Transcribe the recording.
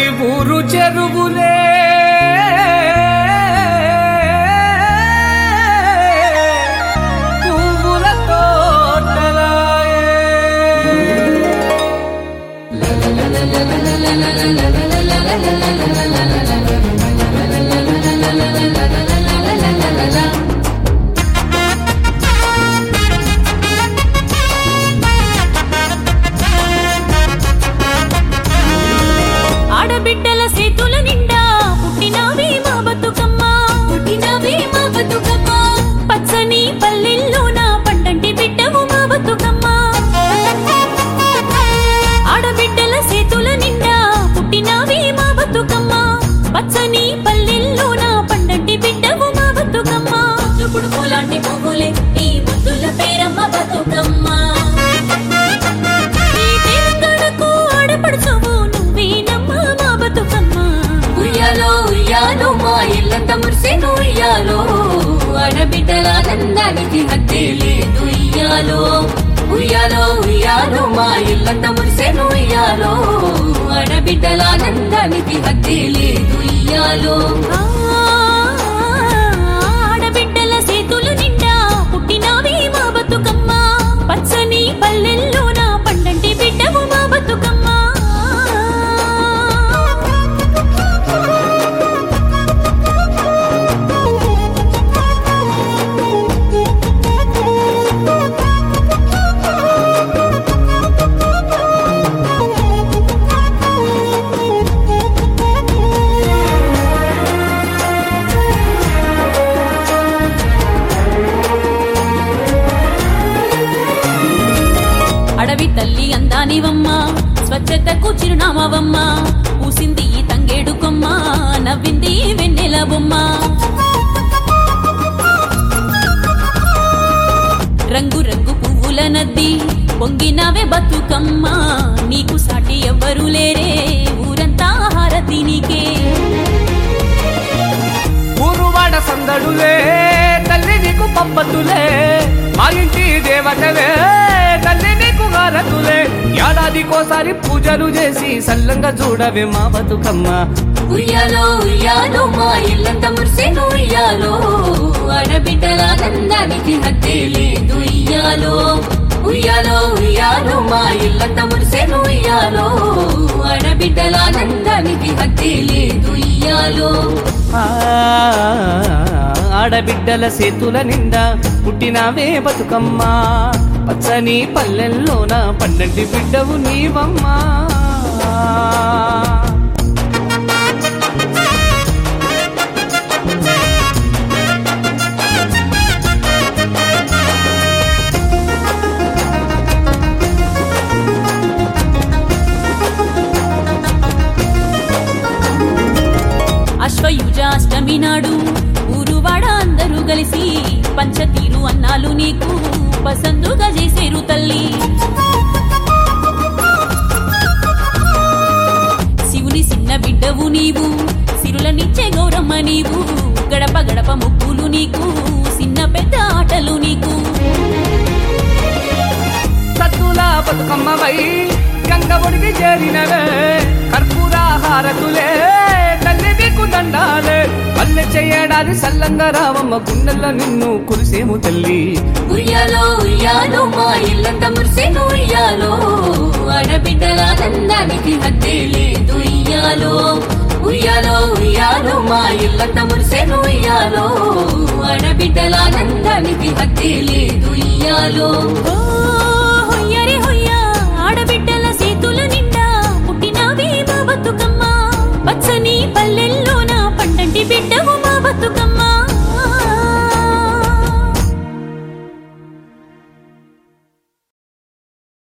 ఊరు చెరువులే పువ్వుల తోటలాయే ఆడబిడ్డల సేతుల నిండా పుట్టినవి మా బతుకమ్మ పుట్టినవి మా బతుకమ్మ పచ్చని పల్లెల్లోన పండంటి బిడ్డవు మా బతుకమ్మ ఆడబిడ్డల సేతుల నిండా పుట్టినవి మా బతుకమ్మ పచ్చని పల్లెల్లోన పండంటి బిడ్డవు మా బతుకమ్మ పుడుపు లాంటి పువ్వులే ఈ ముద్దుల పేరమ్మ బతుకమ్మ ఈ తెలంగాణకు ఆడపడుచువు నువ్వేనమ్మా మా బతుకమ్మ ఉయ్యాలో ఉయ్యాలో మా ఇల్లంత మురిసెను ఉయ్యాలో ఆడబిడ్డల ఆనందానికి హద్దే లేదు ఉయ్యాలో ఉయ్యాలో ఉయ్యాలో మా ఇల్లంత మురిసెను ఉయ్యాలో ఆడబిడ్డల ఆనందానికి హద్దే లేదు ఉయ్యాలో ఆ, ఆడబిడ్డల సేతులు నిండా పుట్టినవి మా బతుకమ్మ పచ్చని పల్లెల్లోన పండంటి బిడ్డవు మా బతుకమ్మ అడవి తల్లి అందానివమ్మ స్వచ్ఛతకు చిరునామవమ్మ పూసింది ఈ తంగేడు కొమ్మ నవ్వింది ఈ వెన్నెల బొమ్మ రంగు రంగు పువ్వుల నద్ది పొంగినవే బతుకమ్మ నీకు సాటి ఎవ్వరు లేరే ఊరంతా హారతి నీకే ఊరువాడ సందడులే తల్లి నీకు పప్పతులే మా ఇంటి దేవతవే తల్లి నీకు గారతులే ఏడాదికోసారి పూజలు చేసి సల్లంగా చూడవే మా బతుకమ్మ ఉయ్యాలో ఉయ్యాలో మా ఇల్లంత మురిసెను ఉయ్యాలో ఆడబిడ్డల ఆనందానికి హద్దే లేదు ఉయ్యాలో ఉయ్యాలో ఉయ్యాలో మా ఇల్లంత మురిసెను ఉయ్యాలో ఆడబిడ్డల ఆనందానికి హద్దే లేదు ఉయ్యాలో ఆ, ఆడబిడ్డల సేతుల నిండా పుట్టినవే బతుకమ్మ పచ్చని పల్లెల్లోన పన్నెండు బిడ్డవు నీవమ్మా అశ్వయుజ అష్టమి నాడు ఊరువాడ అందరూ కలిసి పంచతీరు అన్నాలు నీకు పసందుగా చేసేరు తల్లి శివుని చిన్న బిడ్డవు నీవు సిరులనిచ్చే గౌరమ్మ నీవు గడప గడప ముక్కులు నీకు చిన్న పెద్ద ఆటలు నీకు సత్తుల బతుకమ్మవై గంగ ఒడికి చేరినవే కర్పూర హారతులే తల్లి నీకు దండాలే పల్లె చేయడాది సల్లంగా రావమ్మ గుండెల్లో నిన్ను కురిసేము తల్లి ఉయ్యాలో ఉయ్యాలో మా ఇల్లంత మురిసెను ఉయ్యాలో ఆడబిడ్డల ఆనందానికి హద్దే లేదు ఉయ్యాలో ఉయ్యాలో ఉయ్యాలో మా ఇల్లంత మురిసెను ఉయ్యాలో ఆడబిడ్డల ఆనందానికి హద్దే లేదు ఉయ్యాలో ఓ